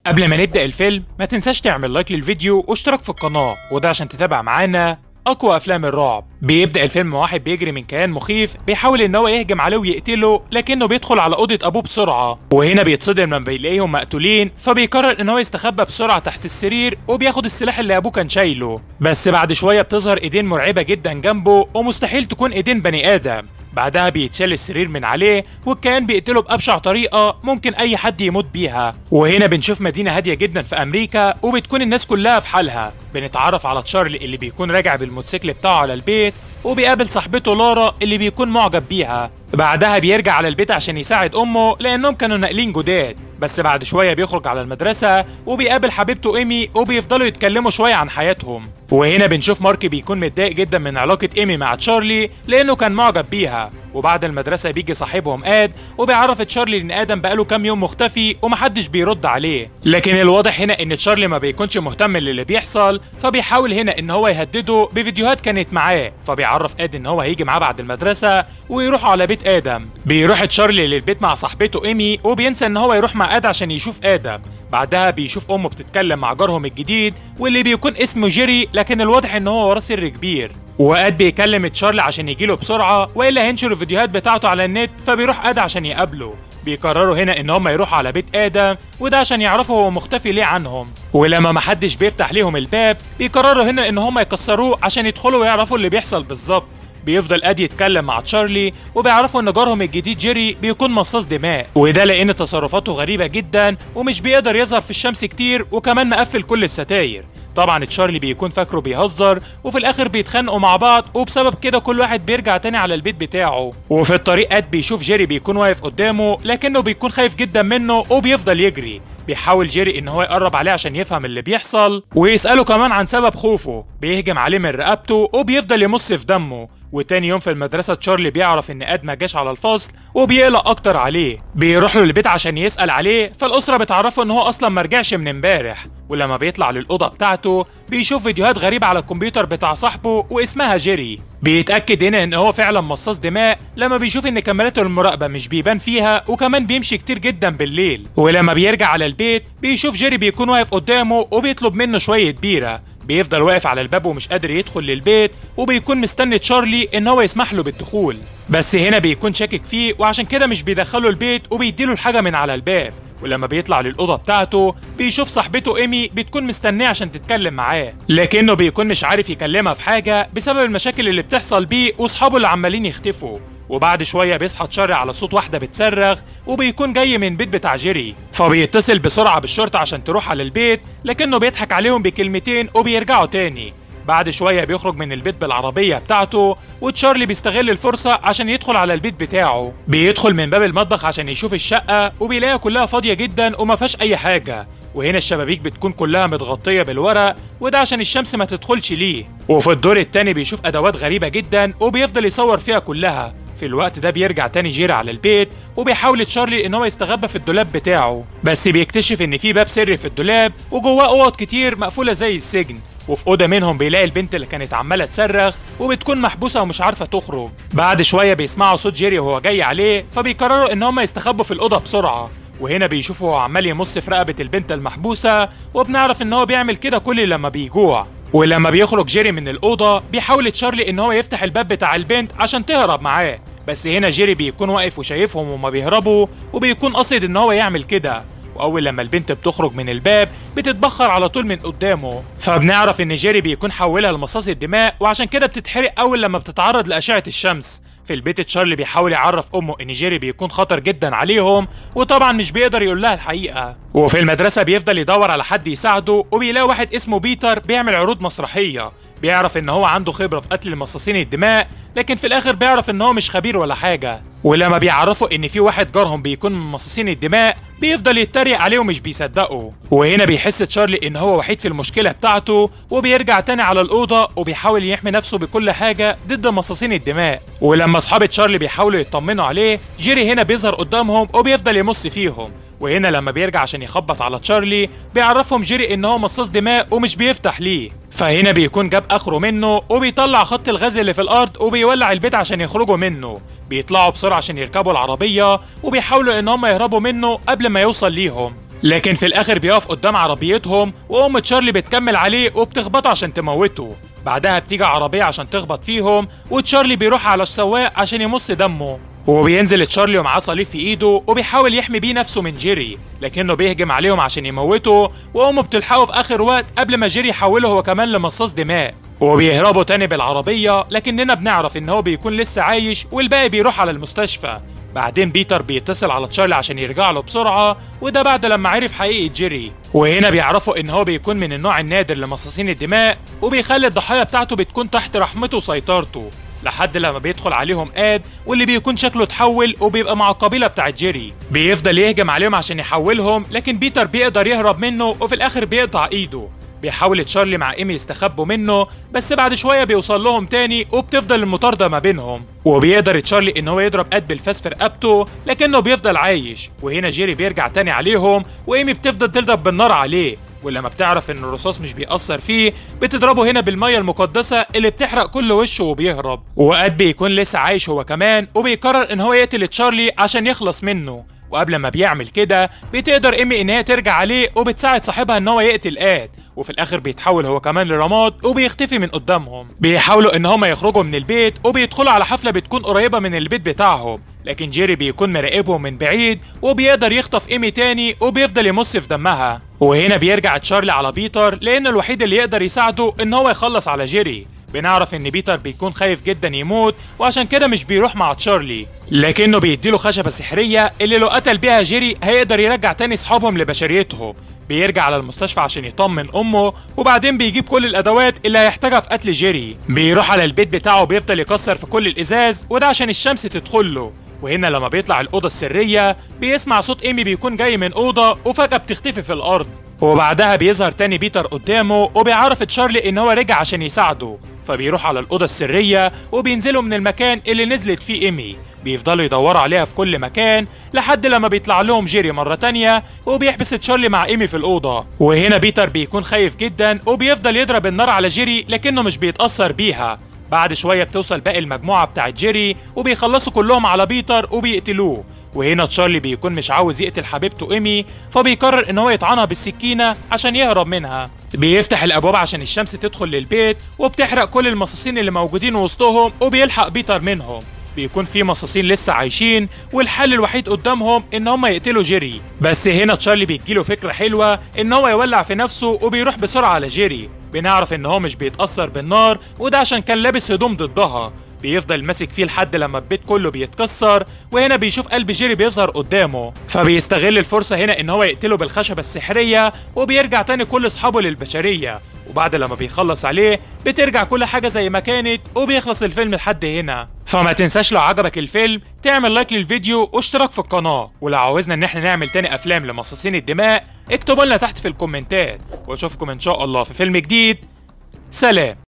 قبل ما نبدأ الفيلم ما تنساش تعمل لايك للفيديو واشتراك في القناة وده عشان تتابع معانا أقوى أفلام الرعب بيبدأ الفيلم مع واحد بيجري من كيان مخيف بيحاول إن هو يهجم عليه ويقتله لكنه بيدخل على أوضة أبوه بسرعة وهنا بيتصدم لما بيلاقيهم مقتولين فبيقرر إن هو يستخبى بسرعة تحت السرير وبياخد السلاح اللي أبوه كان شايله بس بعد شوية بتظهر إيدين مرعبة جدا جنبه ومستحيل تكون إيدين بني آدم بعدها بيتشال السرير من عليه والكيان بيقتله بأبشع طريقة ممكن أي حد يموت بيها وهنا بنشوف مدينة هادية جدا في أمريكا وبتكون الناس كلها في حالها بنتعرف على تشارلي اللي بيكون راجع بالموتوسيكل بتاعه على البيت وبيقابل صاحبته لارا اللي بيكون معجب بيها بعدها بيرجع على البيت عشان يساعد امه لانهم كانوا ناقلين جداد بس بعد شويه بيخرج على المدرسه وبيقابل حبيبته ايمي وبيفضلوا يتكلموا شويه عن حياتهم وهنا بنشوف مارك بيكون متضايق جدا من علاقه ايمي مع تشارلي لانه كان معجب بيها وبعد المدرسه بيجي صاحبهم اد وبيعرف تشارلي ان ادم بقاله كام يوم مختفي ومحدش بيرد عليه لكن الواضح هنا ان تشارلي ما بيكونش مهتم للي بيحصل فبيحاول هنا ان هو يهدده بفيديوهات كانت معاه فبيعرف اد ان هو هيجي معاه بعد المدرسه ويروحوا على بيت ادم بيروح تشارلي للبيت مع صاحبته ايمي وبينسى ان هو يروح مع اد عشان يشوف ادم بعدها بيشوف امه بتتكلم مع جارهم الجديد واللي بيكون اسمه جيري لكن الواضح ان هو وراه سر كبير واد بيكلم تشارلي عشان يجيله بسرعه والا هينشر الفيديوهات بتاعته على النت فبيروح اد عشان يقابله بيقرروا هنا ان هم يروحوا على بيت ادم وده عشان يعرفوا هو مختفي ليه عنهم ولما محدش بيفتح ليهم الباب بيقرروا هنا ان هم يكسروه عشان يدخلوا ويعرفوا اللي بيحصل بالظبط بيفضل ادي يتكلم مع تشارلي وبيعرفوا ان جارهم الجديد جيري بيكون مصاص دماء وده لان تصرفاته غريبه جدا ومش بيقدر يظهر في الشمس كتير وكمان مقفل كل الستاير طبعا تشارلي بيكون فاكره بيهزر وفي الاخر بيتخانقوا مع بعض وبسبب كده كل واحد بيرجع تاني على البيت بتاعه وفي الطريق اد بيشوف جيري بيكون واقف قدامه لكنه بيكون خايف جدا منه وبيفضل يجري بيحاول جيري ان هو يقرب عليه عشان يفهم اللي بيحصل ويساله كمان عن سبب خوفه بيهجم عليه من رقبته وبيفضل يمص في دمه وتاني يوم في المدرسة تشارلي بيعرف إن آد ما جاش على الفصل وبيقلق أكتر عليه بيروح له البيت عشان يسأل عليه فالأسرة بتعرفه إن هو أصلا ما رجعش من امبارح ولما بيطلع للأوضة بتاعته بيشوف فيديوهات غريبة على الكمبيوتر بتاع صاحبه واسمها جيري بيتأكد هنا إن هو فعلا مصاص دماء لما بيشوف إن كاميرات المراقبة مش بيبان فيها وكمان بيمشي كتير جدا بالليل ولما بيرجع على البيت بيشوف جيري بيكون واقف قدامه وبيطلب منه شوية بيرة بيفضل واقف على الباب ومش قادر يدخل للبيت وبيكون مستني تشارلي ان هو يسمح له بالدخول بس هنا بيكون شاكك فيه وعشان كده مش بيدخله البيت وبيديله الحاجه من على الباب ولما بيطلع للأوضة بتاعته بيشوف صاحبته إيمي بتكون مستنيه عشان تتكلم معاه لكنه بيكون مش عارف يكلمها في حاجة بسبب المشاكل اللي بتحصل بيه وصحابه اللي عمالين يختفوا وبعد شوية بيصحى تشاري على صوت واحدة بتصرخ وبيكون جاي من بيت بتاع جيري فبيتصل بسرعة بالشرطة عشان تروح على البيت لكنه بيضحك عليهم بكلمتين وبيرجعوا تاني بعد شوية بيخرج من البيت بالعربية بتاعته وتشارلي بيستغل الفرصة عشان يدخل على البيت بتاعه بيدخل من باب المطبخ عشان يشوف الشقة وبيلاقيها كلها فاضية جدا وما فيهاش أي حاجة وهنا الشبابيك بتكون كلها متغطية بالورق وده عشان الشمس ما تدخلش ليه وفي الدور التاني بيشوف أدوات غريبة جدا وبيفضل يصور فيها كلها في الوقت ده بيرجع تاني جيري على البيت وبيحاول تشارلي ان هو يستخبى في الدولاب بتاعه بس بيكتشف ان في باب سري في الدولاب وجواه اوض كتير مقفوله زي السجن وفي اوضه منهم بيلاقي البنت اللي كانت عماله تصرخ وبتكون محبوسه ومش عارفه تخرج بعد شويه بيسمعوا صوت جيري وهو جاي عليه فبيقرروا ان هم يستخبوا في الاوضه بسرعه وهنا بيشوفوا هو عمال يمص في رقبه البنت المحبوسه وبنعرف ان هو بيعمل كده كل لما بيجوع ولما بيخرج جيري من الاوضه بيحاول تشارلي ان هو يفتح الباب بتاع البنت عشان تهرب معاه بس هنا جيري بيكون واقف وشايفهم وما بيهربوا وبيكون قاصد ان هو يعمل كده واول لما البنت بتخرج من الباب بتتبخر على طول من قدامه فبنعرف ان جيري بيكون حولها لمصاص الدماء وعشان كده بتتحرق اول لما بتتعرض لاشعه الشمس في البيت تشارلي بيحاول يعرف امه ان جيري بيكون خطر جدا عليهم وطبعا مش بيقدر يقول لها الحقيقه وفي المدرسه بيفضل يدور على حد يساعده وبيلاقي واحد اسمه بيتر بيعمل عروض مسرحيه بيعرف ان هو عنده خبره في قتل مصاصين الدماء لكن في الاخر بيعرف ان هو مش خبير ولا حاجه ولما بيعرفوا ان في واحد جارهم بيكون من مصاصين الدماء بيفضل يتريق عليه ومش بيصدقه وهنا بيحس تشارلي ان هو وحيد في المشكله بتاعته وبيرجع تاني على الاوضه وبيحاول يحمي نفسه بكل حاجه ضد مصاصين الدماء ولما اصحاب تشارلي بيحاولوا يطمنوا عليه جيري هنا بيظهر قدامهم وبيفضل يمص فيهم وهنا لما بيرجع عشان يخبط على تشارلي بيعرفهم جيري ان هو مصاص دماء ومش بيفتح ليه فهنا بيكون جاب اخره منه وبيطلع خط الغاز اللي في الارض وبيولع البيت عشان يخرجوا منه بيطلعوا بسرعه عشان يركبوا العربيه وبيحاولوا ان هم يهربوا منه قبل ما يوصل ليهم لكن في الاخر بيقف قدام عربيتهم وام تشارلي بتكمل عليه وبتخبطه عشان تموته بعدها بتيجي عربية عشان تخبط فيهم وتشارلي بيروح على السواق عشان يمص دمه وبينزل تشارلي ومعاه صليب في ايده وبيحاول يحمي بيه نفسه من جيري لكنه بيهجم عليهم عشان يموته وامه بتلحقه في اخر وقت قبل ما جيري يحوله هو كمان لمصاص دماء وبيهربوا تاني بالعربية لكننا بنعرف ان هو بيكون لسه عايش والباقي بيروح على المستشفى بعدين بيتر بيتصل على تشارلي عشان يرجع له بسرعة وده بعد لما عرف حقيقة جيري وهنا بيعرفوا ان هو بيكون من النوع النادر لمصاصين الدماء وبيخلي الضحايا بتاعته بتكون تحت رحمته وسيطرته لحد لما بيدخل عليهم اد واللي بيكون شكله اتحول وبيبقى مع القبيله بتاعت جيري بيفضل يهجم عليهم عشان يحولهم لكن بيتر بيقدر يهرب منه وفي الاخر بيقطع ايده بيحاول تشارلي مع ايمي يستخبوا منه بس بعد شويه بيوصل لهم تاني وبتفضل المطارده ما بينهم وبيقدر تشارلي ان هو يضرب اد بالفاس في رقبته لكنه بيفضل عايش وهنا جيري بيرجع تاني عليهم وايمي بتفضل تضرب بالنار عليه ولما بتعرف ان الرصاص مش بيأثر فيه بتضربه هنا بالميه المقدسه اللي بتحرق كل وشه وبيهرب وقد بيكون لسه عايش هو كمان وبيقرر ان هو يقتل تشارلي عشان يخلص منه وقبل ما بيعمل كده بتقدر ايمي ان هي ترجع عليه وبتساعد صاحبها ان هو يقتل اد وفي الاخر بيتحول هو كمان لرماد وبيختفي من قدامهم بيحاولوا ان هما يخرجوا من البيت وبيدخلوا على حفله بتكون قريبه من البيت بتاعهم لكن جيري بيكون مراقبهم من بعيد وبيقدر يخطف ايمي تاني وبيفضل يمص في دمها وهنا بيرجع تشارلي على بيتر لانه الوحيد اللي يقدر يساعده ان هو يخلص على جيري بنعرف ان بيتر بيكون خايف جدا يموت وعشان كده مش بيروح مع تشارلي لكنه بيديله خشبه سحريه اللي لو قتل بيها جيري هيقدر يرجع تاني اصحابهم لبشريتهم بيرجع على المستشفى عشان يطمن امه وبعدين بيجيب كل الادوات اللي هيحتاجها في قتل جيري بيروح على البيت بتاعه وبيفضل يكسر في كل الازاز وده عشان الشمس تدخل له وهنا لما بيطلع الأوضة السرية بيسمع صوت إيمي بيكون جاي من أوضة وفجأة بتختفي في الأرض وبعدها بيظهر تاني بيتر قدامه وبيعرف تشارلي إن هو رجع عشان يساعده فبيروح على الأوضة السرية وبينزلوا من المكان اللي نزلت فيه إيمي بيفضلوا يدوروا عليها في كل مكان لحد لما بيطلع لهم جيري مرة تانية وبيحبس تشارلي مع إيمي في الأوضة وهنا بيتر بيكون خايف جدا وبيفضل يضرب النار على جيري لكنه مش بيتأثر بيها بعد شوية بتوصل باقي المجموعة بتاعت جيري وبيخلصوا كلهم على بيتر وبيقتلوه وهنا تشارلي بيكون مش عاوز يقتل حبيبته ايمي فبيقرر ان هو يطعنها بالسكينة عشان يهرب منها بيفتح الابواب عشان الشمس تدخل للبيت وبتحرق كل المصاصين اللي موجودين وسطهم وبيلحق بيتر منهم بيكون في مصاصين لسه عايشين والحل الوحيد قدامهم ان هم يقتلوا جيري بس هنا تشارلي بيجيله فكره حلوه ان هو يولع في نفسه وبيروح بسرعه على جيري بنعرف ان هو مش بيتاثر بالنار وده عشان كان لابس هدوم ضدها بيفضل ماسك فيه لحد لما البيت كله بيتكسر وهنا بيشوف قلب جيري بيظهر قدامه فبيستغل الفرصة هنا ان هو يقتله بالخشبة السحرية وبيرجع تاني كل اصحابه للبشرية وبعد لما بيخلص عليه بترجع كل حاجة زي ما كانت وبيخلص الفيلم لحد هنا فما تنساش لو عجبك الفيلم تعمل لايك للفيديو واشتراك في القناة ولو عاوزنا ان احنا نعمل تاني افلام لمصاصين الدماء اكتبوا لنا تحت في الكومنتات واشوفكم ان شاء الله في فيلم جديد سلام